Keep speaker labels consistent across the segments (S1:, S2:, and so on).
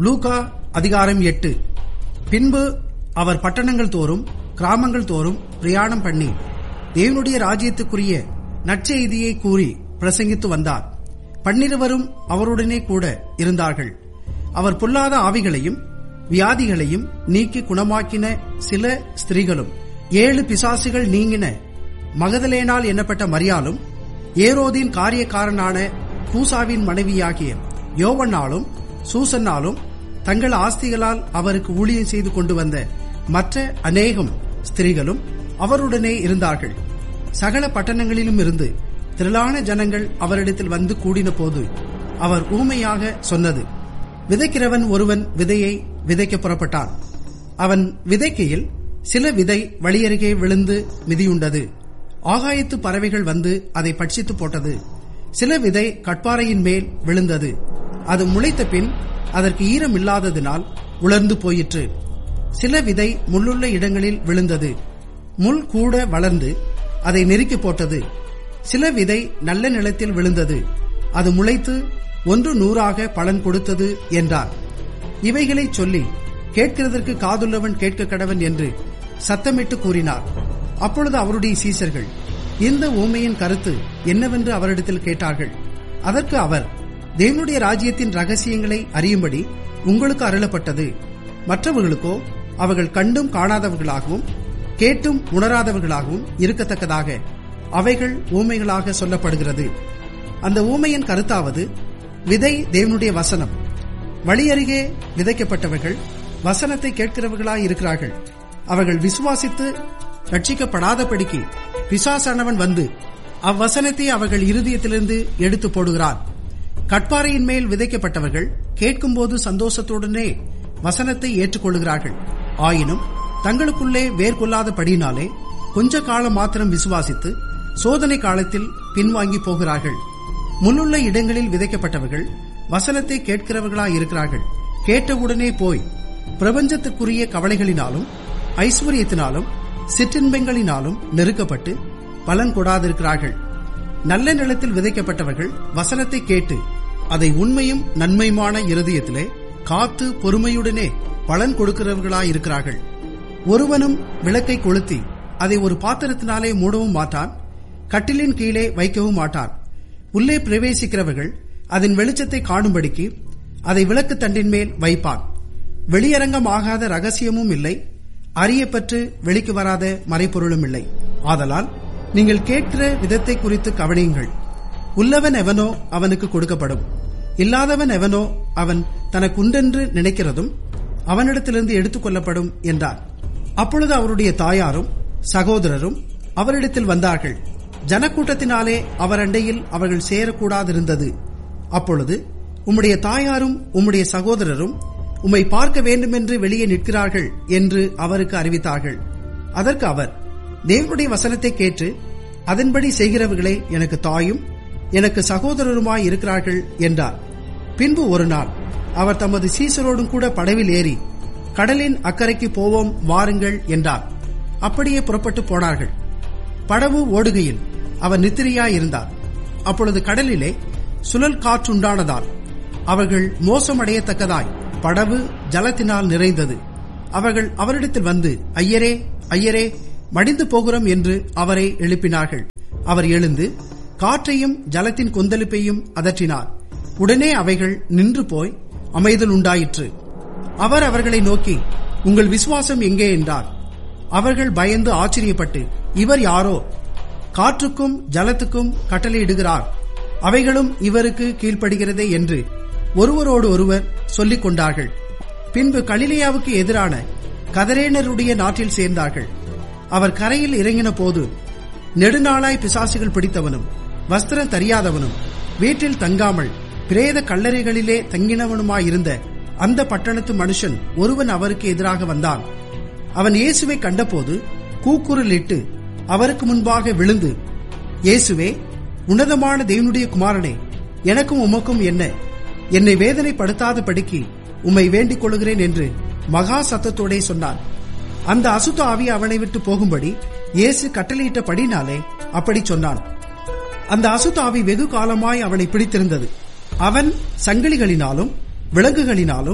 S1: Luca அதிகாரம் எட்டு பின்பு அவர் பட்டணங்கள் தோறும் கிராமங்கள் தோறும் பிரயாணம் பண்ணி தேவனுடைய ராஜ்யத்துக்குரிய நற்செய்தியை கூறி பிரசங்கித்து வந்தார் பன்னிருவரும் அவருடனே கூட இருந்தார்கள் அவர் பொல்லாத ஆவிகளையும் வியாதிகளையும் நீக்கி குணமாக்கின சில ஸ்திரீகளும் ஏழு பிசாசுகள் நீங்கின மகதலேனால் எண்ணப்பட்ட மரியாலும் ஏரோதின் காரியக்காரனான கூசாவின் மனைவியாகிய யோவன்னாலும் சூசன்னாலும் தங்கள் ஆஸ்திகளால் அவருக்கு ஊழியம் செய்து கொண்டு வந்த மற்ற அநேகம் ஸ்திரீகளும் அவருடனே இருந்தார்கள் சகல பட்டணங்களிலும் இருந்து திரளான ஜனங்கள் அவரிடத்தில் வந்து கூடின போது அவர் ஊமையாக சொன்னது விதைக்கிறவன் ஒருவன் விதையை விதைக்க புறப்பட்டான் அவன் விதைக்கையில் சில விதை வழியருகே விழுந்து மிதியுண்டது ஆகாயத்து பறவைகள் வந்து அதை பட்சித்து போட்டது சில விதை கட்பாறையின் மேல் விழுந்தது அது முளைத்த பின் அதற்கு ஈரம் இல்லாததினால் உலர்ந்து போயிற்று சில விதை முள்ளுள்ள இடங்களில் விழுந்தது முள் கூட வளர்ந்து அதை நெருக்கி போட்டது சில விதை நல்ல நிலத்தில் விழுந்தது அது முளைத்து ஒன்று நூறாக பலன் கொடுத்தது என்றார் இவைகளை சொல்லி கேட்கிறதற்கு காதுள்ளவன் கேட்க கடவன் என்று சத்தமிட்டு கூறினார் அப்பொழுது அவருடைய சீசர்கள் இந்த ஊமையின் கருத்து என்னவென்று அவரிடத்தில் கேட்டார்கள் அதற்கு அவர் தேவனுடைய ராஜ்யத்தின் ரகசியங்களை அறியும்படி உங்களுக்கு அருளப்பட்டது மற்றவர்களுக்கோ அவர்கள் கண்டும் காணாதவர்களாகவும் கேட்டும் உணராதவர்களாகவும் இருக்கத்தக்கதாக அவைகள் ஊமைகளாக சொல்லப்படுகிறது அந்த ஊமையின் கருத்தாவது விதை தேவனுடைய வசனம் வழியருகே விதைக்கப்பட்டவர்கள் வசனத்தை கேட்கிறவர்களாய் இருக்கிறார்கள் அவர்கள் விசுவாசித்து ரட்சிக்கப்படாதபடிக்கு பிசாசானவன் வந்து அவ்வசனத்தை அவர்கள் இருதயத்திலிருந்து எடுத்து போடுகிறார் கட்பாறையின் மேல் விதைக்கப்பட்டவர்கள் கேட்கும்போது சந்தோஷத்துடனே வசனத்தை ஏற்றுக்கொள்கிறார்கள் ஆயினும் தங்களுக்குள்ளே வேர்கொள்ளாதபடியினாலே கொஞ்ச காலம் மாத்திரம் விசுவாசித்து சோதனை காலத்தில் பின்வாங்கி போகிறார்கள் முன்னுள்ள இடங்களில் விதைக்கப்பட்டவர்கள் வசனத்தை கேட்கிறவர்களாய் இருக்கிறார்கள் கேட்டவுடனே போய் பிரபஞ்சத்துக்குரிய கவலைகளினாலும் ஐஸ்வர்யத்தினாலும் சிற்றின்பங்களினாலும் நெருக்கப்பட்டு பலன் கொடாதிருக்கிறார்கள் நல்ல நிலத்தில் விதைக்கப்பட்டவர்கள் வசனத்தை கேட்டு அதை உண்மையும் நன்மையுமான இருதயத்திலே காத்து பொறுமையுடனே பலன் கொடுக்கிறவர்களாயிருக்கிறார்கள் ஒருவனும் விளக்கை கொளுத்தி அதை ஒரு பாத்திரத்தினாலே மூடவும் மாட்டான் கட்டிலின் கீழே வைக்கவும் மாட்டான் உள்ளே பிரவேசிக்கிறவர்கள் அதன் வெளிச்சத்தை காணும்படிக்கு அதை விளக்கு தண்டின் மேல் வைப்பான் வெளியரங்கமாகாத ரகசியமும் இல்லை அறியப்பட்டு வெளிக்கு வராத மறைப்பொருளும் இல்லை ஆதலால் நீங்கள் கேட்கிற விதத்தை குறித்து கவனியுங்கள் உள்ளவன் எவனோ அவனுக்கு கொடுக்கப்படும் இல்லாதவன் எவனோ அவன் தனக்குண்டென்று நினைக்கிறதும் அவனிடத்திலிருந்து எடுத்துக் கொள்ளப்படும் என்றார் அப்பொழுது அவருடைய தாயாரும் சகோதரரும் அவரிடத்தில் வந்தார்கள் ஜனக்கூட்டத்தினாலே அவர் அண்டையில் அவர்கள் சேரக்கூடாதிருந்தது அப்பொழுது உம்முடைய தாயாரும் உம்முடைய சகோதரரும் உம்மை பார்க்க வேண்டுமென்று வெளியே நிற்கிறார்கள் என்று அவருக்கு அறிவித்தார்கள் அதற்கு அவர் தேவனுடைய வசனத்தை கேட்டு அதன்படி செய்கிறவர்களே எனக்கு தாயும் எனக்கு சகோதரருமாய் இருக்கிறார்கள் என்றார் பின்பு ஒரு நாள் அவர் தமது சீசரோடும் கூட படவில் ஏறி கடலின் அக்கறைக்கு போவோம் வாருங்கள் என்றார் அப்படியே புறப்பட்டு போனார்கள் படவு ஓடுகையில் அவர் நித்திரையாயிருந்தார் அப்பொழுது கடலிலே சுழல் காற்றுண்டானதால் அவர்கள் மோசமடையத்தக்கதாய் படவு ஜலத்தினால் நிறைந்தது அவர்கள் அவரிடத்தில் வந்து ஐயரே ஐயரே மடிந்து போகிறோம் என்று அவரை எழுப்பினார்கள் அவர் எழுந்து காற்றையும் ஜலத்தின் கொந்தளிப்பையும் அதற்றினார் உடனே அவைகள் நின்று போய் அமைதல் உண்டாயிற்று அவர் அவர்களை நோக்கி உங்கள் விசுவாசம் எங்கே என்றார் அவர்கள் பயந்து ஆச்சரியப்பட்டு இவர் யாரோ காற்றுக்கும் ஜலத்துக்கும் கட்டளையிடுகிறார் அவைகளும் இவருக்கு கீழ்ப்படுகிறதே என்று ஒருவரோடு ஒருவர் சொல்லிக் கொண்டார்கள் பின்பு கலிலியாவுக்கு எதிரான கதரேனருடைய நாட்டில் சேர்ந்தார்கள் அவர் கரையில் இறங்கின போது நெடுநாளாய் பிசாசுகள் பிடித்தவனும் வஸ்திரம் தெரியாதவனும் வீட்டில் தங்காமல் பிரேத கல்லறைகளிலே தங்கினவனுமாயிருந்த அந்த பட்டணத்து மனுஷன் ஒருவன் அவருக்கு எதிராக வந்தான் அவன் இயேசுவை கண்டபோது கூக்குரலிட்டு அவருக்கு முன்பாக விழுந்து இயேசுவே உன்னதமான தேவனுடைய குமாரனே எனக்கும் உமக்கும் என்ன என்னை வேதனைப்படுத்தாதபடிக்கு உம்மை வேண்டிக் கொள்கிறேன் என்று மகா சத்தத்தோடே சொன்னான் அந்த அசுத்த ஆவி அவனை விட்டு போகும்படி இயேசு கட்டளையிட்டபடினாலே அப்படி சொன்னான் அந்த அசுத்த ஆவி வெகு காலமாய் அவனை பிடித்திருந்தது அவன் சங்கிலிகளினாலும் விலங்குகளினாலும்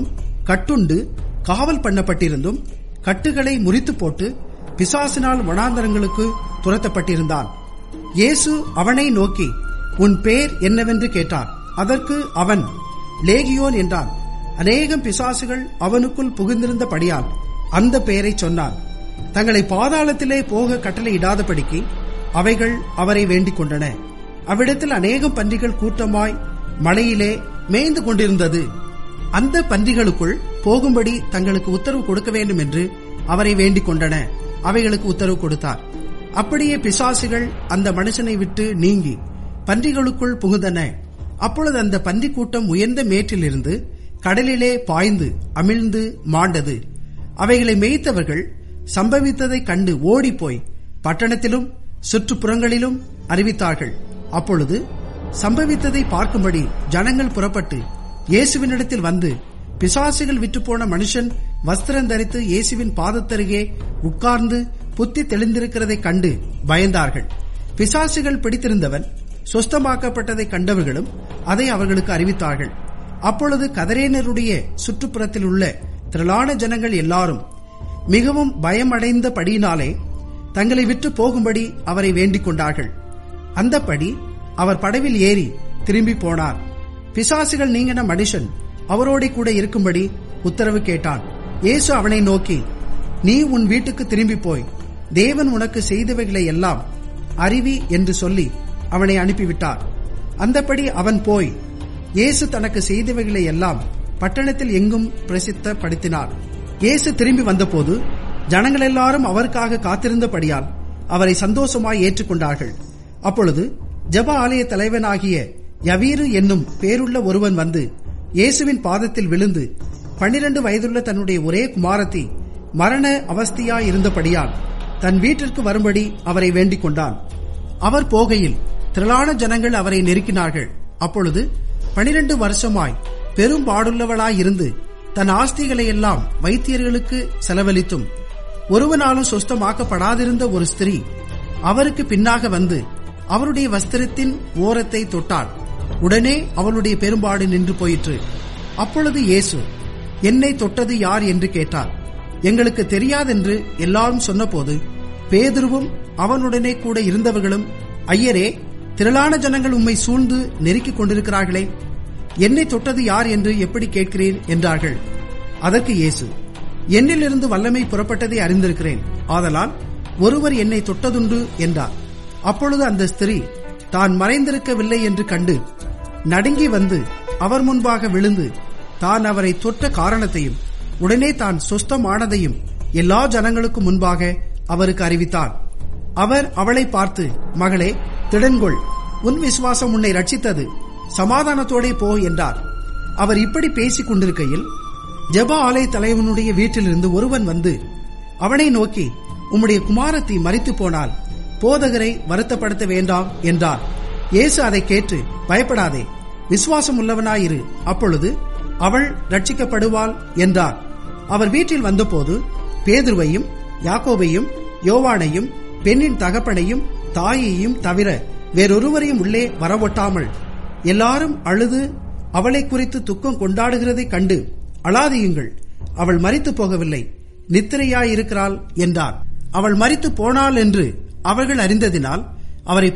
S1: கட்டுண்டு காவல் பண்ணப்பட்டிருந்தும் கட்டுகளை முறித்து போட்டு பிசாசினால் வனாந்தரங்களுக்கு துரத்தப்பட்டிருந்தான் இயேசு அவனை நோக்கி உன் பேர் என்னவென்று கேட்டார் அதற்கு அவன் லேகியோன் என்றான் அநேகம் பிசாசுகள் அவனுக்குள் புகுந்திருந்தபடியால் அந்த பெயரை சொன்னான் தங்களை பாதாளத்திலே போக கட்டளையிடாதபடிக்கு அவைகள் அவரை வேண்டிக் கொண்டன அவ்விடத்தில் அநேகம் பன்றிகள் கூட்டமாய் மலையிலே மேய்ந்து கொண்டிருந்தது அந்த பன்றிகளுக்குள் போகும்படி தங்களுக்கு உத்தரவு கொடுக்க வேண்டும் என்று அவரை வேண்டிக் கொண்டன அவைகளுக்கு உத்தரவு கொடுத்தார் அப்படியே பிசாசுகள் அந்த மனுஷனை விட்டு நீங்கி பன்றிகளுக்குள் புகுந்தன அப்பொழுது அந்த பன்றி கூட்டம் உயர்ந்த மேற்றிலிருந்து கடலிலே பாய்ந்து அமிழ்ந்து மாண்டது அவைகளை மேய்த்தவர்கள் சம்பவித்ததைக் கண்டு ஓடிப்போய் பட்டணத்திலும் சுற்றுப்புறங்களிலும் அறிவித்தார்கள் அப்பொழுது சம்பவித்ததை பார்க்கும்படி ஜனங்கள் புறப்பட்டு இயேசுவினிடத்தில் வந்து பிசாசுகள் விற்றுப்போன மனுஷன் வஸ்திரம் தரித்து இயேசுவின் பாதத்தருகே உட்கார்ந்து புத்தி தெளிந்திருக்கிறதைக் கண்டு பயந்தார்கள் பிசாசுகள் பிடித்திருந்தவன் சொஸ்தமாக்கப்பட்டதைக் கண்டவர்களும் அதை அவர்களுக்கு அறிவித்தார்கள் அப்பொழுது கதரேனருடைய சுற்றுப்புறத்தில் உள்ள திரளான ஜனங்கள் எல்லாரும் மிகவும் பயமடைந்தபடியினாலே தங்களை விட்டு போகும்படி அவரை வேண்டிக் கொண்டார்கள் அந்தப்படி அவர் படவில் ஏறி திரும்பி போனார் பிசாசுகள் நீங்கின மனுஷன் அவரோட கூட இருக்கும்படி உத்தரவு கேட்டான் இயேசு அவனை நோக்கி நீ உன் வீட்டுக்கு திரும்பி போய் தேவன் உனக்கு செய்தவைகளை எல்லாம் அறிவி என்று சொல்லி அவனை அனுப்பிவிட்டார் அந்தப்படி அவன் போய் இயேசு தனக்கு செய்தவைகளை எல்லாம் பட்டணத்தில் எங்கும் பிரசித்தப்படுத்தினார் இயேசு திரும்பி வந்தபோது ஜனங்கள் எல்லாரும் அவருக்காக காத்திருந்தபடியால் அவரை சந்தோஷமாய் ஏற்றுக்கொண்டார்கள் அப்பொழுது ஜப ஆலய தலைவனாகிய யவீரு என்னும் பேருள்ள ஒருவன் வந்து இயேசுவின் பாதத்தில் விழுந்து பன்னிரண்டு வயதுள்ள தன்னுடைய ஒரே குமாரத்தி மரண அவஸ்தையாயிருந்தபடியால் தன் வீட்டிற்கு வரும்படி அவரை வேண்டிக் கொண்டான் அவர் போகையில் திரளான ஜனங்கள் அவரை நெருக்கினார்கள் அப்பொழுது பனிரெண்டு வருஷமாய் பெரும்பாடுள்ளவளாயிருந்து தன் ஆஸ்திகளை எல்லாம் வைத்தியர்களுக்கு செலவழித்தும் ஒருவனாலும் சொஸ்தமாக்கப்படாதிருந்த ஒரு ஸ்திரீ அவருக்கு பின்னாக வந்து அவருடைய வஸ்திரத்தின் ஓரத்தை தொட்டாள் உடனே அவளுடைய பெரும்பாடு நின்று போயிற்று அப்பொழுது இயேசு என்னை தொட்டது யார் என்று கேட்டார் எங்களுக்கு தெரியாதென்று எல்லாரும் சொன்னபோது பேதுருவும் அவனுடனே கூட இருந்தவர்களும் ஐயரே திரளான ஜனங்கள் உம்மை சூழ்ந்து நெருக்கிக் கொண்டிருக்கிறார்களே என்னை தொட்டது யார் என்று எப்படி கேட்கிறீர் என்றார்கள் அதற்கு இயேசு என்னிலிருந்து வல்லமை புறப்பட்டதை அறிந்திருக்கிறேன் ஆதலால் ஒருவர் என்னை தொட்டதுண்டு என்றார் அப்பொழுது அந்த ஸ்திரீ தான் மறைந்திருக்கவில்லை என்று கண்டு நடுங்கி வந்து அவர் முன்பாக விழுந்து தான் அவரை தொட்ட காரணத்தையும் உடனே தான் சொஸ்தமானதையும் எல்லா ஜனங்களுக்கும் முன்பாக அவருக்கு அறிவித்தார் அவர் அவளை பார்த்து மகளே திடன்கொள் உன் விசுவாசம் உன்னை ரட்சித்தது சமாதானத்தோடே போ என்றார் அவர் இப்படி பேசிக் கொண்டிருக்கையில் ஜப ஆலய தலைவனுடைய வீட்டிலிருந்து ஒருவன் வந்து அவனை நோக்கி உம்முடைய குமாரத்தி மறித்து போனால் போதகரை வருத்தப்படுத்த வேண்டாம் என்றார் இயேசு அதை கேட்டு பயப்படாதே விசுவாசம் உள்ளவனாயிரு அப்பொழுது அவள் ரட்சிக்கப்படுவாள் என்றார் அவர் வீட்டில் வந்தபோது பேதுருவையும் யாக்கோபையும் யோவானையும் பெண்ணின் தகப்பனையும் தாயையும் தவிர வேறொருவரையும் உள்ளே வரவொட்டாமல் எல்லாரும் அழுது அவளை குறித்து துக்கம் கொண்டாடுகிறதைக் கண்டு அழாதியுங்கள் அவள் மறித்து போகவில்லை நித்திரையாயிருக்கிறாள் என்றார் அவள் மறித்து போனாள் என்று அவர்கள் அறிந்ததினால் அவரை